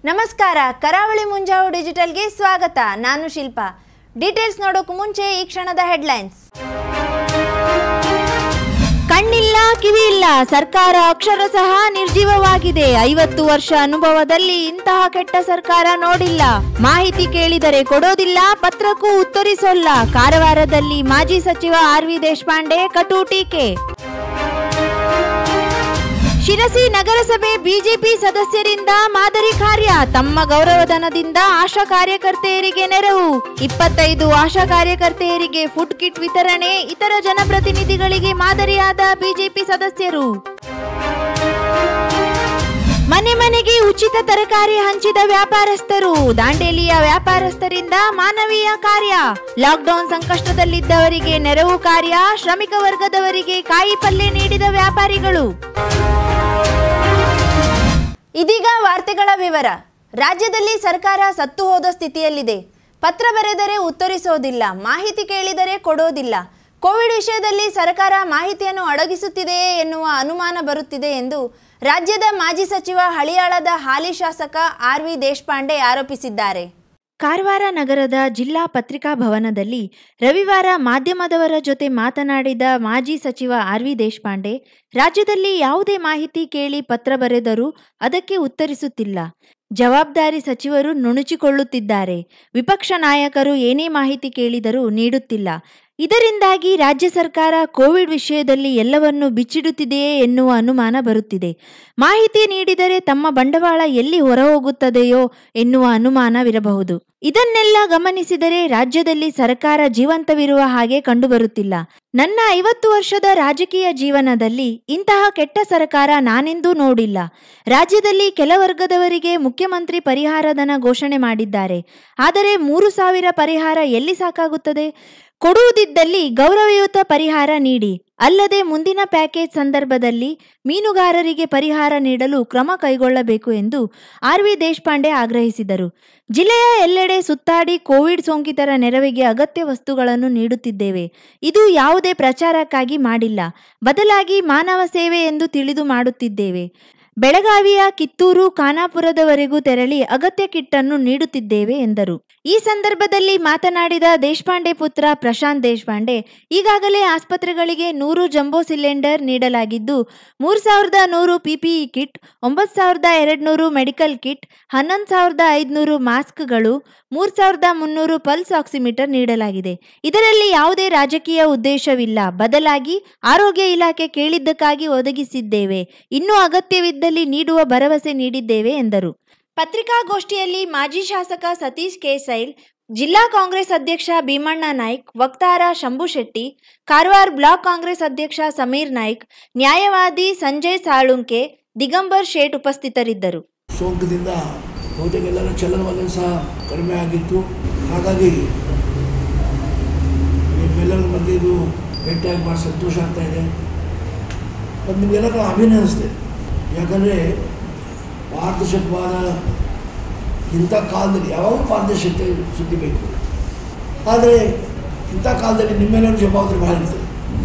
ನಮಸ್ಕಾರ ಕರಾವಳಿ ಮುಂಜಾವು ಡಿಜಿಟಲ್ಗೆ ಸ್ವಾಗತ ನಾನು ಶಿಲ್ಪಾ ಡೀಟೇಲ್ಸ್ ನೋಡೋಕು ಮುಂಚೆ ಈ ಕ್ಷಣದ ಹೆಡ್ಲೈನ್ಸ್ ಕಣ್ಣಿಲ್ಲ ಕಿವಿ ಇಲ್ಲ ಸರ್ಕಾರ ಅಕ್ಷರ ಸಹ ನಿರ್ಜೀವವಾಗಿದೆ ಐವತ್ತು ವರ್ಷ ಅನುಭವದಲ್ಲಿ ಇಂತಹ ಕೆಟ್ಟ ಸರ್ಕಾರ ನೋಡಿಲ್ಲ ಮಾಹಿತಿ ಕೇಳಿದರೆ ಕೊಡೋದಿಲ್ಲ ಪತ್ರಕ್ಕೂ ಉತ್ತರಿಸೋಲ್ಲ ಕಾರವಾರದಲ್ಲಿ ಮಾಜಿ ಸಚಿವ ಆರ್ ವಿ ದೇಶಪಾಂಡೆ ಕಟು ಟೀಕೆ ಶಿರಸಿ ನಗರಸಭೆ ಬಿಜೆಪಿ ಸದಸ್ಯರಿಂದ ಮಾದರಿ ಕಾರ್ಯ ತಮ್ಮ ಗೌರವಧನದಿಂದ ಆಶಾ ಕಾರ್ಯಕರ್ತೆಯರಿಗೆ ನೆರವು ಇಪ್ಪತ್ತೈದು ಆಶಾ ಕಾರ್ಯಕರ್ತೆಯರಿಗೆ ಫುಡ್ ಕಿಟ್ ವಿತರಣೆ ಇತರ ಜನಪ್ರತಿನಿಧಿಗಳಿಗೆ ಮಾದರಿಯಾದ ಬಿಜೆಪಿ ಸದಸ್ಯರು ಮನೆ ಮನೆಗೆ ಉಚಿತ ತರಕಾರಿ ಹಂಚಿದ ವ್ಯಾಪಾರಸ್ಥರು ದಾಂಡೇಲಿಯ ವ್ಯಾಪಾರಸ್ಥರಿಂದ ಮಾನವೀಯ ಕಾರ್ಯ ಲಾಕ್ಡೌನ್ ಸಂಕಷ್ಟದಲ್ಲಿದ್ದವರಿಗೆ ನೆರವು ಕಾರ್ಯ ಶ್ರಮಿಕ ವರ್ಗದವರಿಗೆ ಕಾಯಿ ಪಲ್ಯ ನೀಡಿದ ವ್ಯಾಪಾರಿಗಳು ಇದೀಗ ವಾರ್ತೆಗಳ ವಿವರ ರಾಜ್ಯದಲ್ಲಿ ಸರ್ಕಾರ ಸತ್ತು ಹೋದ ಸ್ಥಿತಿಯಲ್ಲಿದೆ ಪತ್ರ ಬರೆದರೆ ಉತ್ತರಿಸೋದಿಲ್ಲ ಮಾಹಿತಿ ಕೇಳಿದರೆ ಕೊಡೋದಿಲ್ಲ ಕೋವಿಡ್ ವಿಷಯದಲ್ಲಿ ಸರ್ಕಾರ ಮಾಹಿತಿಯನ್ನು ಅಡಗಿಸುತ್ತಿದೆಯೇ ಎನ್ನುವ ಅನುಮಾನ ಬರುತ್ತಿದೆ ಎಂದು ರಾಜ್ಯದ ಮಾಜಿ ಸಚಿವ ಹಳಿಯಾಳದ ಹಾಲಿ ಶಾಸಕ ಆರ್ ವಿ ದೇಶಪಾಂಡೆ ಆರೋಪಿಸಿದ್ದಾರೆ ಕಾರವಾರ ನಗರದ ಜಿಲ್ಲಾ ಪತ್ರಿಕಾ ಭವನದಲ್ಲಿ ರವಿವಾರ ಮಾಧ್ಯಮದವರ ಜೊತೆ ಮಾತನಾಡಿದ ಮಾಜಿ ಸಚಿವ ಆರ್ ವಿ ದೇಶಪಾಂಡೆ ರಾಜ್ಯದಲ್ಲಿ ಯಾವುದೇ ಮಾಹಿತಿ ಕೇಳಿ ಪತ್ರ ಬರೆದರೂ ಅದಕ್ಕೆ ಉತ್ತರಿಸುತ್ತಿಲ್ಲ ಜವಾಬ್ದಾರಿ ಸಚಿವರು ನುಣುಚಿಕೊಳ್ಳುತ್ತಿದ್ದಾರೆ ವಿಪಕ್ಷ ನಾಯಕರು ಏನೇ ಮಾಹಿತಿ ಕೇಳಿದರೂ ನೀಡುತ್ತಿಲ್ಲ ಇದರಿಂದಾಗಿ ರಾಜ್ಯ ಸರ್ಕಾರ ಕೋವಿಡ್ ವಿಷಯದಲ್ಲಿ ಎಲ್ಲವನ್ನು ಬಿಚ್ಚಿಡುತ್ತಿದೆಯೇ ಎನ್ನುವ ಅನುಮಾನ ಬರುತ್ತಿದೆ ಮಾಹಿತಿ ನೀಡಿದರೆ ತಮ್ಮ ಬಂಡವಾಳ ಎಲ್ಲಿ ಹೊರಹೋಗುತ್ತದೆಯೋ ಎನ್ನುವ ಅನುಮಾನವಿರಬಹುದು ಇದನ್ನೆಲ್ಲ ಗಮನಿಸಿದರೆ ರಾಜ್ಯದಲ್ಲಿ ಸರ್ಕಾರ ಜೀವಂತವಿರುವ ಹಾಗೆ ಕಂಡುಬರುತ್ತಿಲ್ಲ ನನ್ನ ಐವತ್ತು ವರ್ಷದ ರಾಜಕೀಯ ಜೀವನದಲ್ಲಿ ಇಂತಹ ಕೆಟ್ಟ ಸರ್ಕಾರ ನಾನೆಂದೂ ನೋಡಿಲ್ಲ ರಾಜ್ಯದಲ್ಲಿ ಕೆಲ ವರ್ಗದವರಿಗೆ ಮುಖ್ಯಮಂತ್ರಿ ಪರಿಹಾರಧನ ಘೋಷಣೆ ಮಾಡಿದ್ದಾರೆ ಆದರೆ ಮೂರು ಸಾವಿರ ಪರಿಹಾರ ಎಲ್ಲಿ ಸಾಕಾಗುತ್ತದೆ ಕೊಡುವುದಿದ್ದಲ್ಲಿ ಗೌರವಯುತ ಪರಿಹಾರ ನೀಡಿ ಅಲ್ಲದೆ ಮುಂದಿನ ಪ್ಯಾಕೇಜ್ ಸಂದರ್ಭದಲ್ಲಿ ಮೀನುಗಾರರಿಗೆ ಪರಿಹಾರ ನೀಡಲು ಕ್ರಮ ಕೈಗೊಳ್ಳಬೇಕು ಎಂದು ಆರ್ ವಿ ದೇಶಪಾಂಡೆ ಆಗ್ರಹಿಸಿದರು ಜಿಲ್ಲೆಯ ಎಲ್ಲೆಡೆ ಸುತ್ತಾಡಿ ಕೋವಿಡ್ ಸೋಂಕಿತರ ನೆರವಿಗೆ ಅಗತ್ಯ ವಸ್ತುಗಳನ್ನು ನೀಡುತ್ತಿದ್ದೇವೆ ಇದು ಯಾವುದೇ ಪ್ರಚಾರಕ್ಕಾಗಿ ಮಾಡಿಲ್ಲ ಬದಲಾಗಿ ಮಾನವ ಸೇವೆ ಎಂದು ತಿಳಿದು ಮಾಡುತ್ತಿದ್ದೇವೆ ಬೆಳಗಾವಿಯ ಕಿತ್ತೂರು ಖಾನಾಪುರದವರೆಗೂ ತೆರಳಿ ಅಗತ್ಯ ಕಿಟ್ಟನ್ನು ನೀಡುತ್ತಿದ್ದೇವೆ ಎಂದರು ಈ ಸಂದರ್ಭದಲ್ಲಿ ಮಾತನಾಡಿದ ದೇಶಪಾಂಡೆ ಪುತ್ರ ಪ್ರಶಾಂತ್ ದೇಶಪಾಂಡೆ ಈಗಾಗಲೇ ಆಸ್ಪತ್ರೆಗಳಿಗೆ ನೂರು ಜಂಬೋ ಸಿಲಿಂಡರ್ ನೀಡಲಾಗಿದ್ದು ಮೂರು ಸಾವಿರದ ನೂರು ಪಿಪಿಇ ಕಿಟ್ ಒಂಬತ್ತು ಸಾವಿರದ ಎರಡು ನೂರು ಮೆಡಿಕಲ್ ಕಿಟ್ ಹನ್ನೊಂದು ಸಾವಿರದ ಐದುನೂರು ಮಾಸ್ಕ್ಗಳು ಮೂರು ಸಾವಿರದ ಮುನ್ನೂರು ಪಲ್ಸ್ ಆಕ್ಸಿಮೀಟರ್ ನೀಡಲಾಗಿದೆ ಇದರಲ್ಲಿ ಯಾವುದೇ ರಾಜಕೀಯ ಉದ್ದೇಶವಿಲ್ಲ ಬದಲಾಗಿ ಆರೋಗ್ಯ ಇಲಾಖೆ ಕೇಳಿದ್ದಕ್ಕಾಗಿ ಒದಗಿಸಿದ್ದೇವೆ ಇನ್ನೂ ಅಗತ್ಯವಿದ್ದಲ್ಲಿ ನೀಡುವ ಭರವಸೆ ನೀಡಿದ್ದೇವೆ ಎಂದರು ಪತ್ರಿಕಾಗೋಷ್ಠಿಯಲ್ಲಿ ಮಾಜಿ ಶಾಸಕ ಸತೀಶ್ ಕೇಸೈಲ್ ಜಿಲ್ಲಾ ಕಾಂಗ್ರೆಸ್ ಅಧ್ಯಕ್ಷ ಭೀಮಣ್ಣ ನಾಯ್ಕ್ ವಕ್ತಾರ ಶಂಭು ಶೆಟ್ಟಿ ಕಾರವಾರ ಬ್ಲಾಕ್ ಕಾಂಗ್ರೆಸ್ ಅಧ್ಯಕ್ಷ ಸಮೀರ್ ನಾಯ್ಕ್ ನ್ಯಾಯವಾದಿ ಸಂಜಯ್ ಸಾಳುಂಕೆ ದಿಗಂಬರ್ ಶೇಟ್ ಉಪಸ್ಥಿತರಿದ್ದರು ಸೋಂಕದಿಂದ ಬಹುತೇಕ ಎಲ್ಲರ ಚಲನವಲನ ಸಹ ಕಡಿಮೆ ಆಗಿತ್ತು ಹಾಗಾಗಿ ನಿಮ್ಮೆಲ್ಲರಿಗೂ ಬಂದಿದ್ದು ಭೇಟಿಯಾಗಿ ಭಾಳ ಸಂತೋಷ ಆಗ್ತಾ ಇದೆ ಮತ್ತು ನಿಮಗೆಲ್ಲರೂ ಅಭಿನಂದಿಸ್ತೇನೆ ಯಾಕಂದರೆ ಪಾರದರ್ಶಕವಾದ ಇಂಥ ಕಾಲದಲ್ಲಿ ಯಾವಾಗಲೂ ಪಾರದರ್ಶಕತೆ ಸುದ್ದಿ ಬೇಕು ಆದರೆ ಇಂಥ ಕಾಲದಲ್ಲಿ ನಿಮ್ಮೆಲ್ಲರೂ ಜವಾಬ್ದಾರಿ ಭಾಳ ಇರ್ತದೆ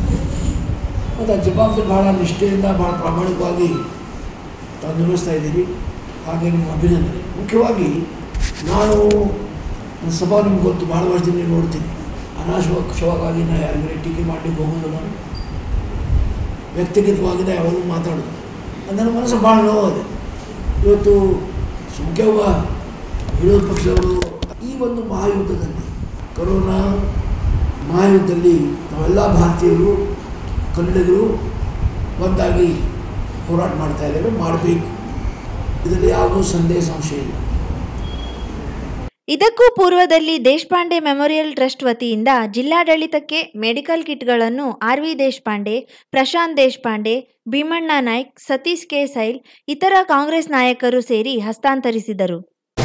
ಮತ್ತು ಆ ಜವಾಬ್ದಾರಿ ಭಾಳ ನಿಷ್ಠೆಯಿಂದ ಭಾಳ ಪ್ರಾಮಾಣಿಕವಾಗಿ ತಾವು ನಿರ್ವಹಿಸ್ತಾ ಇದ್ದೀರಿ ಹಾಗೆ ನಿಮ್ಮ ಅಭಿನಂದನೆ ಮುಖ್ಯವಾಗಿ ನಾನು ನನ್ನ ಸಭಾ ನಿಮ್ಗೆ ಗೊತ್ತು ಭಾಳ ವರ್ಷದಿಂದ ನೋಡ್ತೀನಿ ಅನಾಶವಾಗಿ ನಾನು ಯಾರ ಮೇಲೆ ಟೀಕೆ ಮಾಡಲಿಕ್ಕೆ ಹೋಗೋದು ನಾನು ವ್ಯಕ್ತಿಗತವಾಗಿ ನಾ ಯಾವಾಗಲೂ ಮಾತಾಡೋದು ಅದು ನನ್ನ ಮನಸ್ಸು ಭಾಳ ನೋವಾದೆ ಇವತ್ತು ಸುಖ್ಯವ ವಿರೋಧ ಪಕ್ಷದವರು ಈ ಒಂದು ಮಹಾಯುದ್ಧದಲ್ಲಿ ಕರೋನಾ ಮಹಾಯುದ್ಧದಲ್ಲಿ ನಾವೆಲ್ಲ ಭಾರತೀಯರು ಕನ್ನಡಿಗರು ಒಂದಾಗಿ ಹೋರಾಟ ಮಾಡ್ತಾ ಇದ್ದೇವೆ ಮಾಡಬೇಕು ಇದರಲ್ಲಿ ಯಾವುದೂ ಸಂದೇಹ ಸಂಶಯ ಇಲ್ಲ ಇದಕ್ಕೂ ಪೂರ್ವದಲ್ಲಿ ದೇಶಪಾಂಡೆ ಮೆಮೊರಿಯಲ್ ಟ್ರಸ್ಟ್ ವತಿಯಿಂದ ಜಿಲ್ಲಾಡಳಿತಕ್ಕೆ ಮೆಡಿಕಲ್ ಕಿಟ್ಗಳನ್ನು R V Deshpande Prashant Deshpande Bhimanna Naik Satish K Sail ಇತರ ಕಾಂಗ್ರೆಸ್ ನಾಯಕರು ಸೇರಿ ಹಸ್ತಾಂತರಿಸಿದರು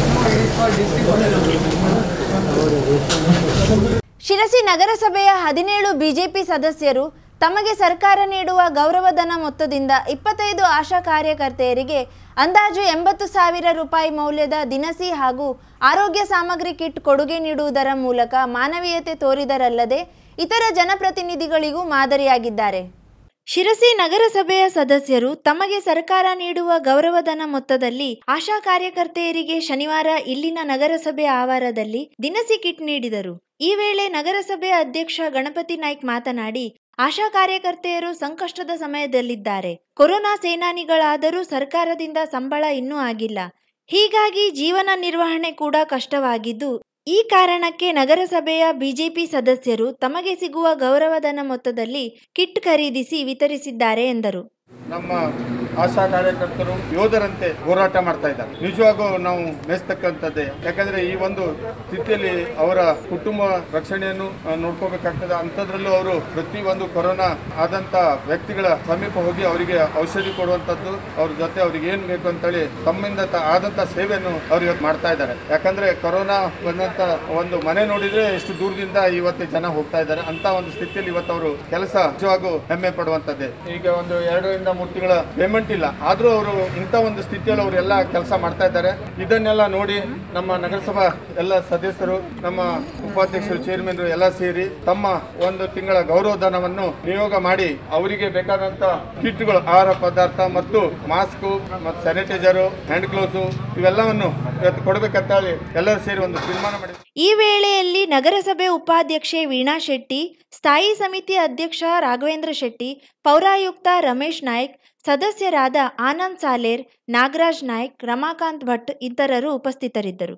ಶಿರಸಿ ನಗರಸಭೆಯ ಹದಿನೇಳು ಬಿಜೆಪಿ ಸದಸ್ಯರು ತಮಗೆ ಸರ್ಕಾರ ನೀಡುವ ಗೌರವಧನ ಮೊತ್ತದಿಂದ ಇಪ್ಪತ್ತೈದು ಆಶಾ ಕಾರ್ಯಕರ್ತೆಯರಿಗೆ ಅಂದಾಜು ಎಂಬತ್ತು ಸಾವಿರ ರೂಪಾಯಿ ಮೌಲ್ಯದ ದಿನಸಿ ಹಾಗೂ ಆರೋಗ್ಯ ಸಾಮಗ್ರಿ ಕಿಟ್ ಕೊಡುಗೆ ನೀಡುವುದರ ಮೂಲಕ ಮಾನವೀಯತೆ ತೋರಿದರಲ್ಲದೆ ಇತರ ಜನಪ್ರತಿನಿಧಿಗಳಿಗೂ ಮಾದರಿಯಾಗಿದ್ದಾರೆ ಶಿರಸಿ ನಗರಸಭೆಯ ಸದಸ್ಯರು ತಮಗೆ ಸರ್ಕಾರ ನೀಡುವ ಗೌರವಧನ ಮೊತ್ತದಲ್ಲಿ ಆಶಾ ಕಾರ್ಯಕರ್ತೆಯರಿಗೆ ಶನಿವಾರ ಇಲ್ಲಿನ ನಗರಸಭೆ ಆವರಣದಲ್ಲಿ ದಿನಸಿ ಕಿಟ್ ನೀಡಿದರು ಈ ವೇಳೆ ನಗರಸಭೆ ಅಧ್ಯಕ್ಷ ಗಣಪತಿ ನಾಯ್ಕ್ ಮಾತನಾಡಿ ಆಶಾ ಕಾರ್ಯಕರ್ತೆಯರು ಸಂಕಷ್ಟದ ಸಮಯದಲ್ಲಿದ್ದಾರೆ ಕೊರೋನಾ ಸೇನಾನಿಗಳಾದರೂ ಸರ್ಕಾರದಿಂದ ಸಂಬಳ ಇನ್ನೂ ಆಗಿಲ್ಲ ಹೀಗಾಗಿ ಜೀವನ ನಿರ್ವಹಣೆ ಕೂಡ ಕಷ್ಟವಾಗಿದ್ದು ಈ ಕಾರಣಕ್ಕೆ ನಗರಸಭೆಯ ಬಿಜೆಪಿ ಸದಸ್ಯರು ತಮಗೆ ಸಿಗುವ ಗೌರವಧನ ಮೊತ್ತದಲ್ಲಿ ಕಿಟ್ ಖರೀದಿಸಿ ವಿತರಿಸಿದ್ದಾರೆ ಎಂದರು ನಮ್ಮ ಆಶಾ ಕಾರ್ಯಕರ್ತರು ಯೋಧರಂತೆ ಹೋರಾಟ ಮಾಡ್ತಾ ಇದ್ದಾರೆ ನಿಜವಾಗೂ ನಾವು ಮೆಚ್ಚತಕ್ಕಂಥದ್ದೇ ಯಾಕಂದ್ರೆ ಈ ಒಂದು ಸ್ಥಿತಿಯಲ್ಲಿ ಅವರ ಕುಟುಂಬ ರಕ್ಷಣೆಯನ್ನು ಆ, ನೋಡ್ಕೋಬೇಕಾಗ್ತದೆ ಅಂಥದ್ರಲ್ಲೂ ಅವರು ಪ್ರತಿ ಒಂದು ಕೊರೋನಾ ಆದಂತ ವ್ಯಕ್ತಿಗಳ ಸಮೀಪ ಹೋಗಿ ಅವರಿಗೆ ಔಷಧಿ ಕೊಡುವಂಥದ್ದು ಅವ್ರ ಜೊತೆ ಅವ್ರಿಗೆ ಏನ್ ಬೇಕು ಅಂತೇಳಿ ತಮ್ಮಿಂದ ತ- ಆದಂತ ಸೇವೆಯನ್ನು ಅವ್ರು ಇವತ್ತು ಮಾಡ್ತಾ ಇದ್ದಾರೆ ಯಾಕಂದ್ರೆ ಕೊರೋನಾ ಬಂದಂತ ಒಂದು ಮನೆ ನೋಡಿದ್ರೆ ಎಷ್ಟು ದೂರದಿಂದ ಇವತ್ತು ಜನ ಹೋಗ್ತಾ ಇದ್ದಾರೆ ಅಂತ ಒಂದು ಸ್ಥಿತಿಯಲ್ಲಿ ಇವತ್ತು ಅವರು ಕೆಲಸ ನಿಜವಾಗೂ ಹೆಮ್ಮೆ ಪಡುವಂತದ್ದೇ ಈಗ ಒಂದು ಎರಡರಿಂದ ಮೂರು ತಿಂಗಳ ಪೇಮೆಂಟ್ ಇಲ್ಲ ಆದ್ರೂ ಅವರು ಇಂಥ ಒಂದು ಸ್ಥಿತಿಯಲ್ಲಿ ಅವರು ಎಲ್ಲ ಕೆಲಸ ಮಾಡ್ತಾ ಇದ್ದಾರೆ ಇದನ್ನೆಲ್ಲ ನೋಡಿ ನಮ್ಮ ನಗರಸಭಾ ಎಲ್ಲ ಸದಸ್ಯರು ನಮ್ಮ ಉಪಾಧ್ಯಕ್ಷರು ಚೇರ್ಮನ್ ಎಲ್ಲ ಸೇರಿ ತಮ್ಮ ಒಂದು ತಿಂಗಳ ಗೌರವಧನವನ್ನು ನಿಯೋಗ ಮಾಡಿ ಅವರಿಗೆ ಬೇಕಾದಂತ ಕಿಟ್ಗಳು ಆಹಾರ ಪದಾರ್ಥ ಮತ್ತು ಮಾಸ್ಕ್ ಮತ್ತು ಸ್ಯಾನಿಟೈಸರು ಹ್ಯಾಂಡ್ ಗ್ಲೌಸು ಇವೆಲ್ಲವನ್ನು ಇವತ್ತು ಕೊಡಬೇಕಂತ ಹೇಳಿ ಎಲ್ಲರೂ ಸೇರಿ ಒಂದು ತೀರ್ಮಾನ ಮಾಡಿ ಈ ವೇಳೆಯಲ್ಲಿ ನಗರಸಭೆ ಉಪಾಧ್ಯಕ್ಷೆ ವೀಣಾ ಶೆಟ್ಟಿ ಸ್ಥಾಯಿ ಸಮಿತಿ ಅಧ್ಯಕ್ಷ ರಾಘವೇಂದ್ರ ಶೆಟ್ಟಿ ಪೌರಾಯುಕ್ತ ರಮೇಶ್ ನಾಯ್ಕ್ ಸದಸ್ಯರಾದ ಆನಂದ್ ಸಾಲೇರ್ ನಾಗರಾಜ್ ನಾಯ್ಕ್ ರಮಾಕಾಂತ್ ಭಟ್ ಇತರರು ಉಪಸ್ಥಿತರಿದ್ದರು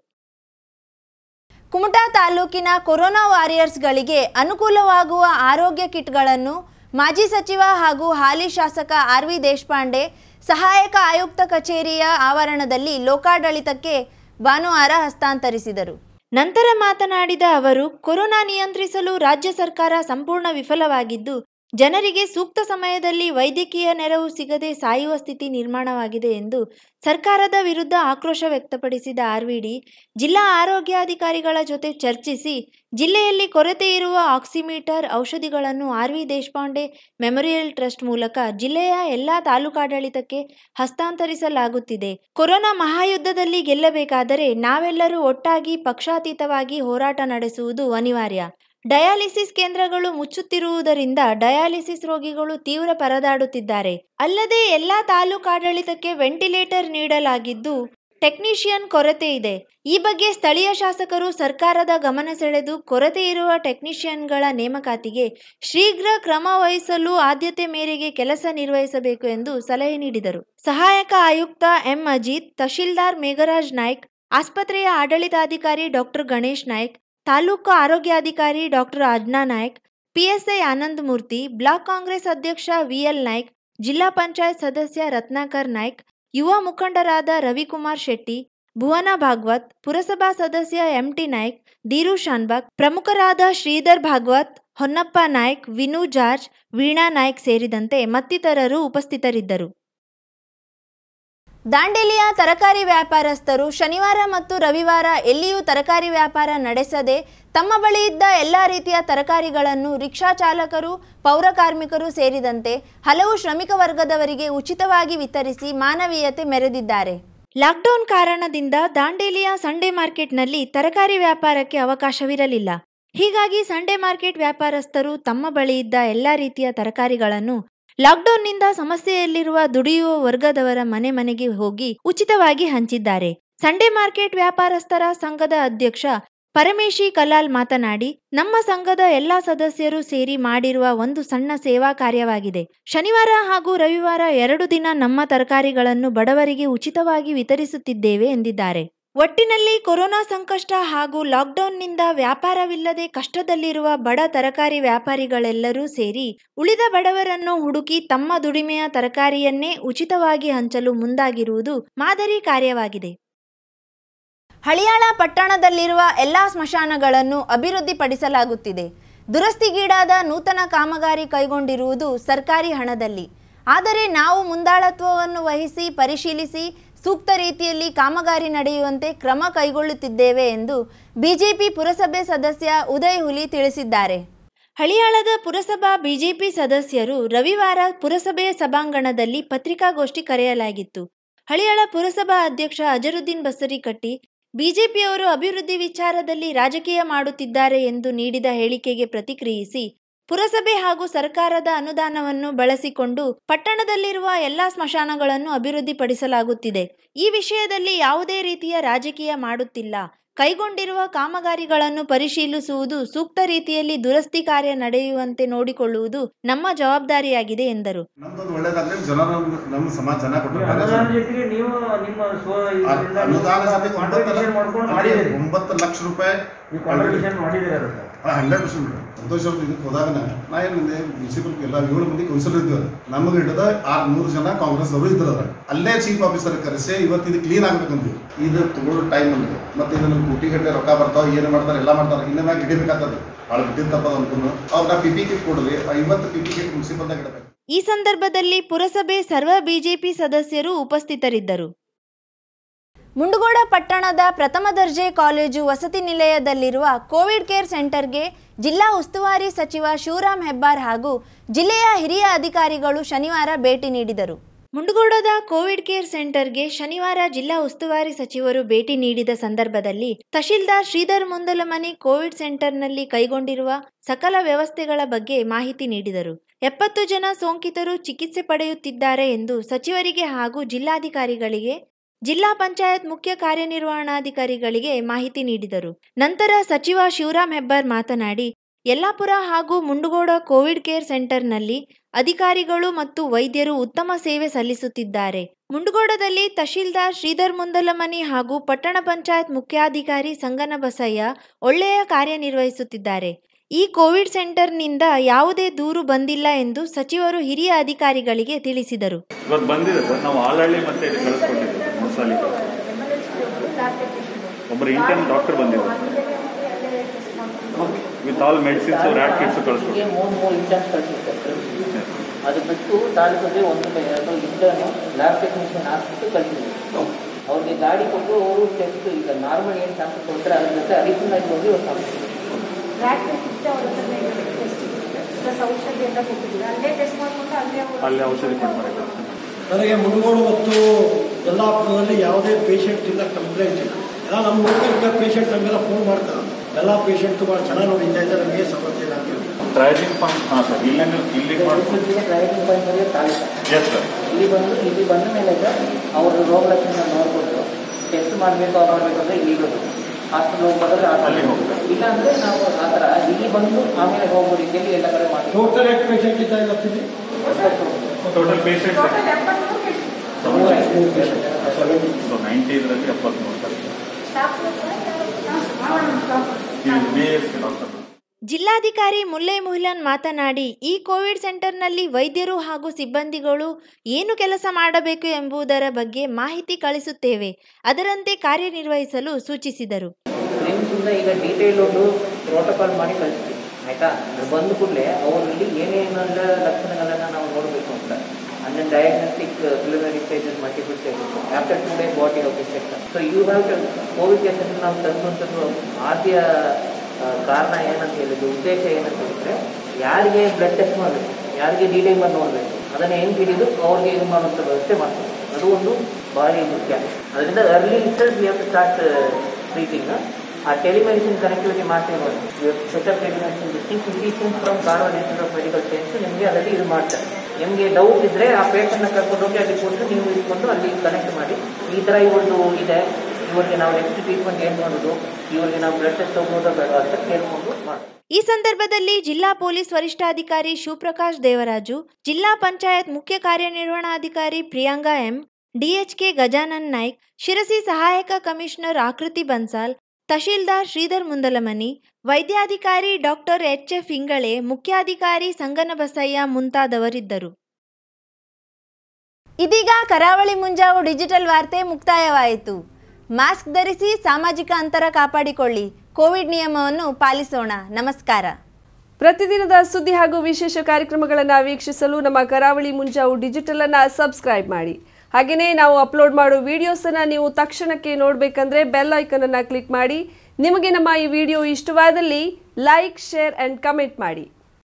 ಕುಮಟಾ ತಾಲೂಕಿನ ಕೊರೋನಾ ವಾರಿಯರ್ಸ್ಗಳಿಗೆ ಅನುಕೂಲವಾಗುವ ಆರೋಗ್ಯ ಕಿಟ್ಗಳನ್ನು ಮಾಜಿ ಸಚಿವ ಹಾಗೂ ಹಾಲಿ ಶಾಸಕ ಆರ್ ವಿ ದೇಶಪಾಂಡೆ ಸಹಾಯಕ ಆಯುಕ್ತ ಕಚೇರಿಯ ಆವರಣದಲ್ಲಿ ಲೋಕಾಡಳಿತಕ್ಕೆ ಭಾನುವಾರ ಹಸ್ತಾಂತರಿಸಿದರು ನಂತರ ಮಾತನಾಡಿದ ಅವರು ಕೊರೋನಾ ನಿಯಂತ್ರಿಸಲು ರಾಜ್ಯ ಸರ್ಕಾರ ಸಂಪೂರ್ಣ ವಿಫಲವಾಗಿದ್ದು ಜನರಿಗೆ ಸೂಕ್ತ ಸಮಯದಲ್ಲಿ ವೈದ್ಯಕೀಯ ನೆರವು ಸಿಗದೆ ಸಾಯುವ ಸ್ಥಿತಿ ನಿರ್ಮಾಣವಾಗಿದೆ ಎಂದು ಸರ್ಕಾರದ ವಿರುದ್ಧ ಆಕ್ರೋಶ ವ್ಯಕ್ತಪಡಿಸಿದ ಆರ್ವಿಡಿ ಜಿಲ್ಲಾ ಆರೋಗ್ಯಾಧಿಕಾರಿಗಳ ಜೊತೆ ಚರ್ಚಿಸಿ ಜಿಲ್ಲೆಯಲ್ಲಿ ಕೊರತೆ ಇರುವ ಆಕ್ಸಿಮೀಟರ್ ಔಷಧಿಗಳನ್ನು R V Deshpande memorial trust ಮೂಲಕ ಜಿಲ್ಲೆಯ ಎಲ್ಲಾ ತಾಲೂಕಾಡಳಿತಕ್ಕೆ ಹಸ್ತಾಂತರಿಸಲಾಗುತ್ತಿದೆ ಕೊರೋನಾ ಮಹಾಯುದ್ಧದಲ್ಲಿ ಗೆಲ್ಲಬೇಕಾದರೆ ನಾವೆಲ್ಲರೂ ಒಟ್ಟಾಗಿ ಪಕ್ಷಾತೀತವಾಗಿ ಹೋರಾಟ ನಡೆಸುವುದು ಅನಿವಾರ್ಯ ಡಯಾಲಿಸಿಸ್ ಕೇಂದ್ರಗಳು ಮುಚ್ಚುತ್ತಿರುವುದರಿಂದ ಡಯಾಲಿಸಿಸ್ ರೋಗಿಗಳು ತೀವ್ರ ಪರದಾಡುತ್ತಿದ್ದಾರೆ ಅಲ್ಲದೆ ಎಲ್ಲಾ ತಾಲೂಕಾಡಳಿತಕ್ಕೆ ವೆಂಟಿಲೇಟರ್ ನೀಡಲಾಗಿದ್ದು ಟೆಕ್ನಿಷಿಯನ್ ಕೊರತೆ ಇದೆ ಈ ಬಗ್ಗೆ ಸ್ಥಳೀಯ ಶಾಸಕರು ಸರ್ಕಾರದ ಗಮನ ಸೆಳೆದು ಕೊರತೆ ಇರುವ ಟೆಕ್ನಿಷಿಯನ್ಗಳ ನೇಮಕಾತಿಗೆ ಶೀಘ್ರ ಕ್ರಮ ವಹಿಸಲು ಆದ್ಯತೆ ಮೇರೆಗೆ ಕೆಲಸ ನಿರ್ವಹಿಸಬೇಕು ಎಂದು ಸಲಹೆ ನೀಡಿದರು ಸಹಾಯಕ ಆಯುಕ್ತ ಎಂ ಅಜಿತ್ ತಹಶೀಲ್ದಾರ್ ಮೇಘರಾಜ್ ನಾಯ್ಕ್ ಆಸ್ಪತ್ರೆಯ ಆಡಳಿತಾಧಿಕಾರಿ ಡಾಕ್ಟರ್ ಗಣೇಶ್ ನಾಯ್ಕ್ ತಾಲೂಕು ಆರೋಗ್ಯಾಧಿಕಾರಿ doctor Ajna Naik PSI Anand Murthy block Congress ಅಧ್ಯಕ್ಷ ವಿಎಲ್ ನಾಯ್ಕ್ ಜಿಲ್ಲಾ ಪಂಚಾಯತ್ ಸದಸ್ಯ ರತ್ನಾಕರ್ ನಾಯ್ಕ್ ಯುವ ಮುಖಂಡರಾದ ರವಿಕುಮಾರ್ ಶೆಟ್ಟಿ ಭುವನ ಭಾಗವತ್ ಪುರಸಭಾ ಸದಸ್ಯ ಎಂಟಿ ನಾಯ್ಕ್ ದೀರು ಶಾನ್ಬಾಗ್ ಪ್ರಮುಖರಾದ ಶ್ರೀಧರ್ ಭಾಗವತ್ ಹೊನ್ನಪ್ಪ ನಾಯ್ಕ್ ವಿನು ಜಾರ್ಜ್ ವೀಣಾ ನಾಯ್ಕ್ ಸೇರಿದಂತೆ ಮತ್ತಿತರರು ಉಪಸ್ಥಿತರಿದ್ದರು ದಾಂಡೇಲಿಯ ತರಕಾರಿ ವ್ಯಾಪಾರಸ್ಥರು ಶನಿವಾರ ಮತ್ತು ರವಿವಾರ ಎಲ್ಲಿಯೂ ತರಕಾರಿ ವ್ಯಾಪಾರ ನಡೆಸದೆ ತಮ್ಮ ಬಳಿ ಇದ್ದ ಎಲ್ಲ ರೀತಿಯ ತರಕಾರಿಗಳನ್ನು ರಿಕ್ಷಾ ಚಾಲಕರು ಪೌರ ಕಾರ್ಮಿಕರು ಸೇರಿದಂತೆ ಹಲವು ಶ್ರಮಿಕ ವರ್ಗದವರಿಗೆ ಉಚಿತವಾಗಿ ವಿತರಿಸಿ ಮಾನವೀಯತೆ ಮೆರೆದಿದ್ದಾರೆ ಲಾಕ್ಡೌನ್ ಕಾರಣದಿಂದ ದಾಂಡೇಲಿಯ ಸಂಡೇ ಮಾರ್ಕೆಟ್ನಲ್ಲಿ ತರಕಾರಿ ವ್ಯಾಪಾರಕ್ಕೆ ಅವಕಾಶವಿರಲಿಲ್ಲ ಹೀಗಾಗಿ ಸಂಡೇ ಮಾರ್ಕೆಟ್ ವ್ಯಾಪಾರಸ್ಥರು ತಮ್ಮ ಬಳಿ ಇದ್ದ ಎಲ್ಲ ರೀತಿಯ ತರಕಾರಿಗಳನ್ನು ಲಾಕ್ಡೌನ್ನಿಂದ ಸಮಸ್ಯೆಯಲ್ಲಿರುವ ದುಡಿಯುವ ವರ್ಗದವರ ಮನೆ ಮನೆಗೆ ಹೋಗಿ ಉಚಿತವಾಗಿ ಹಂಚಿದ್ದಾರೆ ಸಂಡೇ ಮಾರ್ಕೆಟ್ ವ್ಯಾಪಾರಸ್ಥರ ಸಂಘದ ಅಧ್ಯಕ್ಷ ಪರಮೇಶಿ ಕಲಾಲ್ ಮಾತನಾಡಿ ನಮ್ಮ ಸಂಘದ ಎಲ್ಲಾ ಸದಸ್ಯರು ಸೇರಿ ಮಾಡಿರುವ ಒಂದು ಸಣ್ಣ ಸೇವಾ ಕಾರ್ಯವಾಗಿದೆ ಶನಿವಾರ ಹಾಗೂ ರವಿವಾರ ಎರಡು ದಿನ ನಮ್ಮ ತರಕಾರಿಗಳನ್ನು ಬಡವರಿಗೆ ಉಚಿತವಾಗಿ ವಿತರಿಸುತ್ತಿದ್ದೇವೆ ಎಂದಿದ್ದಾರೆ ಒಟ್ಟಿನಲ್ಲಿ ಕೊರೋನಾ ಸಂಕಷ್ಟ ಹಾಗೂ ಲಾಕ್ಡೌನ್ನಿಂದ ವ್ಯಾಪಾರವಿಲ್ಲದೆ ಕಷ್ಟದಲ್ಲಿರುವ ಬಡ ತರಕಾರಿ ವ್ಯಾಪಾರಿಗಳೆಲ್ಲರೂ ಸೇರಿ ಉಳಿದ ಬಡವರನ್ನು ಹುಡುಕಿ ತಮ್ಮ ದುಡಿಮೆಯ ತರಕಾರಿಯನ್ನೇ ಉಚಿತವಾಗಿ ಹಂಚಲು ಮುಂದಾಗಿರುವುದು ಮಾದರಿ ಕಾರ್ಯವಾಗಿದೆ ಹಳಿಯಾಳ ಪಟ್ಟಣದಲ್ಲಿರುವ ಎಲ್ಲಾ ಸ್ಮಶಾನಗಳನ್ನು ಅಭಿವೃದ್ಧಿಪಡಿಸಲಾಗುತ್ತಿದೆ ದುರಸ್ತಿಗೀಡಾದ ನೂತನ ಕಾಮಗಾರಿ ಕೈಗೊಂಡಿರುವುದು ಸರ್ಕಾರಿ ಹಣದಲ್ಲಿ ಆದರೆ ನಾವು ಮುಂದಾಳತ್ವವನ್ನು ವಹಿಸಿ ಪರಿಶೀಲಿಸಿ ಸೂಕ್ತ ರೀತಿಯಲ್ಲಿ ಕಾಮಗಾರಿ ನಡೆಯುವಂತೆ ಕ್ರಮ ಕೈಗೊಳ್ಳುತ್ತಿದ್ದೇವೆ ಎಂದು ಬಿಜೆಪಿ ಪುರಸಭೆ ಸದಸ್ಯ ಉದಯ್ ಹುಲಿ ತಿಳಿಸಿದ್ದಾರೆ ಹಳಿಯಾಳದ ಪುರಸಭಾ ಬಿಜೆಪಿ ಸದಸ್ಯರು ರವಿವಾರ ಪುರಸಭೆಯ ಸಭಾಂಗಣದಲ್ಲಿ ಪತ್ರಿಕಾಗೋಷ್ಠಿ ಕರೆಯಲಾಗಿತ್ತು ಹಳಿಯಾಳ ಪುರಸಭಾ ಅಧ್ಯಕ್ಷ ಅಜರುದ್ದೀನ್ ಬಸರಿಕಟ್ಟಿ ಬಿಜೆಪಿಯವರು ಅಭಿವೃದ್ಧಿ ವಿಚಾರದಲ್ಲಿ ರಾಜಕೀಯ ಮಾಡುತ್ತಿದ್ದಾರೆ ಎಂದು ನೀಡಿದ ಹೇಳಿಕೆಗೆ ಪ್ರತಿಕ್ರಿಯಿಸಿ ಪುರಸಭೆ ಹಾಗೂ ಸರ್ಕಾರದ ಅನುದಾನವನ್ನು ಬಳಸಿಕೊಂಡು ಪಟ್ಟಣದಲ್ಲಿರುವ ಎಲ್ಲಾ ಸ್ಮಶಾನಗಳನ್ನು ಅಭಿವೃದ್ಧಿಪಡಿಸಲಾಗುತ್ತಿದೆ ಈ ವಿಷಯದಲ್ಲಿ ಯಾವುದೇ ರೀತಿಯ ರಾಜಕೀಯ ಮಾಡುತ್ತಿಲ್ಲ ಕೈಗೊಂಡಿರುವ ಕಾಮಗಾರಿಗಳನ್ನು ಪರಿಶೀಲಿಸುವುದು ಸೂಕ್ತ ರೀತಿಯಲ್ಲಿ ದುರಸ್ತಿ ಕಾರ್ಯ ನಡೆಯುವಂತೆ ನೋಡಿಕೊಳ್ಳುವುದು ನಮ್ಮ ಜವಾಬ್ದಾರಿಯಾಗಿದೆ ಎಂದರು ನಮ್ದೊಂದು ಒಳ್ಳೇದಾದ್ರೆ ಜನರು ನಮ್ಮ ಸಮಾಜ ಜನ ಕೊಟ್ಟಿರ್ತಾರೆ ಅನುದಾನ ಜೊತೆಗೆ ನೀವು ನಿಮ್ಮ ಸ್ವ ಇದರಿಂದ ನೀವು ಅನುದಾನ ಜೊತೆಗೆ ಒಂಬತ್ತು contribution ಮಾಡ್ಕೊಂಡು ಲಕ್ಷ ಮಾಡಿದ್ದೀರಿ ಒಂಬತ್ತು ಲಕ್ಷ ರೂಪಾಯಿ ನೀವು ಕಾಂಟ್ರಿಬ್ಯೂಷನ್ ಮಾಡಿದ್ದೀರಿ ಅದಕ್ಕೆ ಹಂಡ್ರೆಡ್ ಪರ್ಸೆಂಟ್ ಸಂತೋಷ್ ಅವ್ರ ಇದಕ್ಕೆ ಹೋದಾಗ ನಾ ಏನು ಮಂದಿ ಮುನ್ಸಿಪಲ್ ಎಲ್ಲ ಏಳು ಮಂದಿ ಕೌನ್ಸಿಲರ್ ಇದ್ವಿ ನಮಗೆ ಹಿಡಿದ ಆರ್ ಮೂರು ಜನ ಕಾಂಗ್ರೆಸ್ ಅವರು ಇದ್ರು ಅದ್ರಾಗ ಅಲ್ಲೇ ಚೀಫ್ ಆಫೀಸರ್ ಕರೆಸಿ ಇವತ್ತು ಇದು ಕ್ಲೀನ್ ಆಗ್ಬೇಕಂದ್ವಿ ಇದು ತಗೊಳ್ಳೋ ಟೈಮ್ ನಮಗೆ ಮತ್ತೆ ಇದನ್ನ ಕೋಟಿ ಗಟ್ಟಲೆ ರೊಕ್ಕ ಬರ್ತಾವ ಏನು ಮಾಡ್ತಾರೆ ಎಲ್ಲ ಮಾಡ್ತಾರೆ ಇನ್ನ ಮ್ಯಾಗ ಹಿಡಿಬೇಕಾಗ್ತದೆ ಭಾಳ ಬಿಟ್ಟಿನ ತಪ್ಪದ ಅನ್ಕೊಂಡು ಅವ್ರನ್ನ ಪಿ ಪಿ ಕಿಟ್ ಕೊಡ್ರಿ ಐವತ್ತು ಪಿ ಪಿ ಕಿಟ್ ಮುನ್ಸಿಪಲ್ದಾಗ ಇಡಬೇಕು ಈ ಸಂದರ್ಭದಲ್ಲಿ ಪುರಸಭೆ ಸರ್ವ ಬಿಜೆಪಿ ಸದಸ್ಯರು ಉಪಸ್ಥಿತರಿದ್ದರು ಮುಂಡಗೋಡ ಪಟ್ಟಣದ ಪ್ರಥಮ ದರ್ಜೆ ಕಾಲೇಜು ವಸತಿ ನಿಲಯದಲ್ಲಿರುವ ಕೋವಿಡ್ ಕೇರ್ ಸೆಂಟರ್ಗೆ ಜಿಲ್ಲಾ ಉಸ್ತುವಾರಿ ಸಚಿವ ಶಿವರಾಮ್ ಹೆಬ್ಬಾರ್ ಹಾಗೂ ಜಿಲ್ಲೆಯ ಹಿರಿಯ ಅಧಿಕಾರಿಗಳು ಶನಿವಾರ ಭೇಟಿ ನೀಡಿದರು ಮುಂಡಗೋಡದ ಕೋವಿಡ್ ಕೇರ್ ಸೆಂಟರ್ಗೆ ಶನಿವಾರ ಜಿಲ್ಲಾ ಉಸ್ತುವಾರಿ ಸಚಿವರು ಭೇಟಿ ನೀಡಿದ ಸಂದರ್ಭದಲ್ಲಿ ತಹಶೀಲ್ದಾರ್ ಶ್ರೀಧರ್ ಮುಂದಲಮನಿ ಕೋವಿಡ್ ಸೆಂಟರ್ನಲ್ಲಿ ಕೈಗೊಂಡಿರುವ ಸಕಲ ವ್ಯವಸ್ಥೆಗಳ ಬಗ್ಗೆ ಮಾಹಿತಿ ನೀಡಿದರು ಎಪ್ಪತ್ತು ಜನ ಸೋಂಕಿತರು ಚಿಕಿತ್ಸೆ ಪಡೆಯುತ್ತಿದ್ದಾರೆ ಎಂದು ಸಚಿವರಿಗೆ ಹಾಗೂ ಜಿಲ್ಲಾಧಿಕಾರಿಗಳಿಗೆ ಜಿಲ್ಲಾ ಪಂಚಾಯತ್ ಮುಖ್ಯ ಕಾರ್ಯನಿರ್ವಹಣಾಧಿಕಾರಿಗಳಿಗೆ ಮಾಹಿತಿ ನೀಡಿದರು ನಂತರ ಸಚಿವ ಶಿವರಾಮ್ ಹೆಬ್ಬಾರ್ ಮಾತನಾಡಿ ಯಲ್ಲಾಪುರ ಹಾಗೂ ಮುಂಡಗೋಡ ಕೋವಿಡ್ ಕೇರ್ ಸೆಂಟರ್ನಲ್ಲಿ ಅಧಿಕಾರಿಗಳು ಮತ್ತು ವೈದ್ಯರು ಉತ್ತಮ ಸೇವೆ ಸಲ್ಲಿಸುತ್ತಿದ್ದಾರೆ ಮುಂಡಗೋಡದಲ್ಲಿ ತಹಶೀಲ್ದಾರ್ ಶ್ರೀಧರ್ ಮುಂದಲಮನಿ ಹಾಗೂ ಪಟ್ಟಣ ಪಂಚಾಯತ್ ಮುಖ್ಯಾಧಿಕಾರಿ ಸಂಗನ ಬಸಯ್ಯ ಒಳ್ಳೆಯ ಕಾರ್ಯನಿರ್ವಹಿಸುತ್ತಿದ್ದಾರೆ ಈ ಕೋವಿಡ್ ಸೆಂಟರ್ನಿಂದ ಯಾವುದೇ ದೂರು ಬಂದಿಲ್ಲ ಎಂದು ಸಚಿವರು ಹಿರಿಯ ಅಧಿಕಾರಿಗಳಿಗೆ ತಿಳಿಸಿದರು ಇವತ್ತು ಬಂದಿದೆ ಸರ್ ನಾವು ಆಲಹಳ್ಳಿ ಮತ್ತೆ ಇದು ಕಳಿಸ್ಕೊಟ್ಟಿದ್ದೀವಿ ಮುನ್ಸಾಲಿ ಒಬ್ಬರು ಇಂಟರ್ನ್ ಡಾಕ್ಟರ್ ಬಂದಿದ್ದಾರೆ with all medicines RAT kits ಹೀಗೆ ಕಳಿಸ್ಕೊಟ್ಟಿದ್ದೀವಿ ಮೂರು ಮೂರು ಇಂಟರ್ನ್ಸ್ ಕಳಿಸಿರ್ತಾರೆ ಅದು ಬಿಟ್ಟು ತಾಲೂಕಿಗೆ ಒಂದು ಎರಡು ಇಂಟರ್ನು ಲ್ಯಾಬ್ ಟೆಕ್ನಿಷಿಯನ್ ಹಾಕ್ಬಿಟ್ಟು ಕಳಿಸಿದ್ವಿ ಅವ್ರಿಗೆ ಗಾಡಿ ಕೊಟ್ಟು ಅವರು ಟೆಸ್ಟ್ ಈಗ ನಾರ್ಮಲ್ ಏನು ಸ್ಯಾಂಪಲ್ ಕೊಡ್ತಾರೆ ಅದ್ರ ಜೊತೆ ಅಡಿಷನಲ್ ಆಗಿ ಹೋಗಿ ಒಂದು ಸ್ಯಾಂಪಲ್ ರ್ಯಾಟ್ ಟೆಸ್ಟ್ ಅವ್ರ ಹತ್ರ ಟೆಸ್ಟ್ ಪ್ಲಸ್ ಔಷಧಿ ಎಲ್ಲ ಕೊಟ್ಟಿದ್ದೀವಿ ಅಲ್ಲೇ ಟೆಸ್ಟ್ ಮಾಡ್ಕೊಂಡು ಅಲ್ಲೇ ಅವ್ರು- ಅಲ್ಲಿ ಔಷಧಿ ಕೊಟ್ಟು ನನಗೆ ಮುಳುಗೋಡು ಮತ್ತು ಯಲ್ಲಾಪುರದಲ್ಲಿ ಯಾವುದೇ ಪೇಷಂಟ್ ಇಲ್ಲ ಕಂಪ್ಲೇಂಟ್ ಇಲ್ಲ ಎಲ್ಲ ನಮ್ಮ ಲೋಕಲ್ ಪೇಷಂಟ್ ನಮಗೆಲ್ಲ ಫೋನ್ ಮಾಡ್ತಾರೆ ಎಲ್ಲ ಪೇಷಂಟ್ ಭಾಳ ಚೆನ್ನಾಗಿ ನೋಡಿತಾ ಇದ್ದಾರೆ ನಮಗೆ ಸಮಸ್ಯೆ ಇಲ್ಲ ಅಂತ ಹೇಳಿ ಟ್ರೈಜಿಂಗ್ ಪಾಯಿಂಟ್ ಹಾಂ ಸರ್ ಇಲ್ಲಿ ಇಲ್ಲಿಗೆ ಮಾಡ್ಕೊಂಡು driving point taluk yes sir ಇಲ್ಲಿ ಬಂದು ಇಲ್ಲಿ ಬಂದ ಮೇಲೆ ಅವ್ರ ರೋಗ ಲಕ್ಷಣ ನೋಡ್ಬೋದು ಟೆಸ್ಟ್ ಮಾಡಬೇಕು ಅವ್ರು ಮಾಡಬೇಕು ಅಂದ್ರೆ ಇಲ್ಲಿಗೆ ಹಾಸ್ಪಿಟಲ್ ಹೋಗ್ಬೇಕಾದ್ರೆ ಅಲ್ಲಿಗೆ ಹೋಗ್ಬೇಕು. ಇಲ್ಲ ಅಂದ್ರೆ ನಾವು ಆ ಥರ ಇಲ್ಲಿ ಬಂದು ಆಮೇಲೆ ಹೋಗೋ ರೀತಿಯಲ್ಲಿ ಎಲ್ಲ ಕಡೆ ಮಾಡಿ ಟೋಟಲ್ ಎಷ್ಟು ಪೇಷಂಟ್ ಇದ್ದಾರೆ ಗೊತ್ತಿದೆ ಟೋಟಲ್ ಪೇಷಂಟ್ಸ್ ಟೋಟಲ್ ಎಪ್ಪತ್ಮೂರು patient. ಸೊ ನೈಂಟಿ ಇದರಲ್ಲಿ ಎಪ್ಪತ್ತ್ಮೂರು ಸರ್ Staff ನರ್ಸ್ ಹಾ, ಹಾ, staff. ಈ ಬಿ ಎಸ್ ಡಾಕ್ಟರ್ ಜಿಲ್ಲಾಧಿಕಾರಿ ಮುಲ್ಲೈ ಮುಹಿಲನ್ ಮಾತನಾಡಿ ಈ ಕೋವಿಡ್ ಸೆಂಟರ್ನಲ್ಲಿ ವೈದ್ಯರು ಹಾಗೂ ಸಿಬ್ಬಂದಿಗಳು ಏನು ಕೆಲಸ ಮಾಡಬೇಕು ಎಂಬುದರ ಬಗ್ಗೆ ಮಾಹಿತಿ ಕಳಿಸುತ್ತೇವೆ ಅದರಂತೆ ಕಾರ್ಯನಿರ್ವಹಿಸಲು ಸೂಚಿಸಿದರು ನಿಮ್ಮಿಂದ ಈಗ ಡೀಟೇಲ್ ಒಂದು ಪ್ರೋಟೋಕಾಲ್ ಮಾಡಿ ಕಳಿಸ್ತೀವಿ ಆಯ್ತಾ ಅದು ಬಂದ ಕೂಡಲೇ ಅವರಲ್ಲಿ ಏನೇನೆಲ್ಲ ಲಕ್ಷಣಗಳನ್ನು ನಾವು ನೋಡಬೇಕು ಅಂತ ಅಂದರೆ diagnostic preliminary stages multiple stages after two days what you section so you have to Covid ಕೇಸನ್ನು ನಾವು ತರುವಂಥದ್ದು ಆದ್ಯ ಆ, ಕಾರಣ ಏನಂತ ಹೇಳಿದ್ರು ಉದ್ದೇಶ ಏನಂತ ಹೇಳಿದ್ರೆ ಯಾರಿಗೆ ಬ್ಲಡ್ ಟೆಸ್ಟ್ ಮಾಡಬೇಕು ಯಾರಿಗೆ ಡಿ ಮಾಡಿ ನೋಡಬೇಕು ಅದನ್ನು ಹೆಂಗೆ ಹಿಡಿದು ಅವ್ರಿಗೆ ಇದು ಮಾಡುವಂಥ ವ್ಯವಸ್ಥೆ ಮಾಡ್ತಾರೆ ಅದು ಒಂದು ಭಾರಿ ಮುಖ್ಯ ಅದರಿಂದ early insult we have to start treating ಆ ಟೆಲಿಮೆಡಿಸಿನ್ ಕನೆಕ್ಟಿವಿಟಿ ಮಾಡ್ತೀವಿ ನೋಡಿ setup telemedicine distinguished physicians from Karwar institute of medical science ನಿಮಗೆ ಅದರಲ್ಲಿ ಇದು ಮಾಡ್ತಾರೆ ನಿಮಗೆ ಡೌಟ್ ಇದ್ರೆ ಆ ಪೇಷಂಟ್ನ ಕರ್ಕೊಂಡು ಹೋಗಿ ಅಲ್ಲಿ ಕೊಟ್ಟು ನೀವು ಇಟ್ಕೊಂಡು ಅಲ್ಲಿ ಕನೆಕ್ಟ್ ಮಾಡಿ ಈ ಥರ ಇವ್ರದ್ದು ಇದೆ ಇವರಿಗೆ ನಾವು ನೆಕ್ಸ್ಟ್ ಟ್ರೀಟ್ಮೆಂಟ್ ಏನು ಮಾಡೋದು ಇವರಿಗೆ ನಾವು ಬ್ಲಡ್ ಟೆಸ್ಟ್ ತಗೋದಾ ಬೇಡ ಅಂತ ಕೇಳ್ಕೊಂಡು ಮಾಡಿ ಈ ಸಂದರ್ಭದಲ್ಲಿ ಜಿಲ್ಲಾ ಪೊಲೀಸ್ ವರಿಷ್ಠಾಧಿಕಾರಿ ಶಿವಪ್ರಕಾಶ್ ದೇವರಾಜು ಜಿಲ್ಲಾ ಪಂಚಾಯತ್ ಮುಖ್ಯ ಕಾರ್ಯನಿರ್ವಹಣಾಧಿಕಾರಿ ಪ್ರಿಯಾಂಗಾ ಎಂ ಡಿಎಚ್ಕೆ ಗಜಾನನ್ ನಾಯ್ಕ್ ಶಿರಸಿ ಸಹಾಯಕ ಕಮಿಷನರ್ ಆಕೃತಿ ಬನ್ಸಾಲ್ ತಹಶೀಲ್ದಾರ್ ಶ್ರೀಧರ್ ಮುಂದಲಮನಿ ವೈದ್ಯಾಧಿಕಾರಿ ಡಾಕ್ಟರ್ ಎಚ್ ಎಫ್ ಇಂಗಳೆ ಮುಖ್ಯಾಧಿಕಾರಿ ಸಂಗನಬಸಯ್ಯ ಮುಂತಾದವರಿದ್ದರು ಇದೀಗ ಕರಾವಳಿ ಮುಂಜಾವು ಡಿಜಿಟಲ್ ವಾರ್ತೆ ಮುಕ್ತಾಯವಾಯಿತು ಮಾಸ್ಕ್ ಧರಿಸಿ ಸಾಮಾಜಿಕ ಅಂತರ ಕಾಪಾಡಿಕೊಳ್ಳಿ ಕೋವಿಡ್ ನಿಯಮವನ್ನು ಪಾಲಿಸೋಣ ನಮಸ್ಕಾರ ಪ್ರತಿದಿನದ ಸುದ್ದಿ ಹಾಗೂ ವಿಶೇಷ ಕಾರ್ಯಕ್ರಮಗಳನ್ನು ವೀಕ್ಷಿಸಲು ನಮ್ಮ ಕರಾವಳಿ ಮುಂಜಾವು ಡಿಜಿಟಲ್ ಅನ್ನ ಸಬ್ಸ್ಕ್ರೈಬ್ ಮಾಡಿ ಹಾಗೆಯೇ ನಾವು ಅಪ್ಲೋಡ್ ಮಾಡೋ ವಿಡಿಯೋಸನ್ನು ನೀವು ತಕ್ಷಣಕ್ಕೆ ನೋಡಬೇಕಂದ್ರೆ ಬೆಲ್ ಐಕನ್ ಅನ್ನು ಕ್ಲಿಕ್ ಮಾಡಿ ನಿಮಗೆ ನಮ್ಮ ಈ ವಿಡಿಯೋ ಇಷ್ಟವಾದಲ್ಲಿ ಲೈಕ್ ಶೇರ್ ಆ್ಯಂಡ್ ಕಮೆಂಟ್ ಮಾಡಿ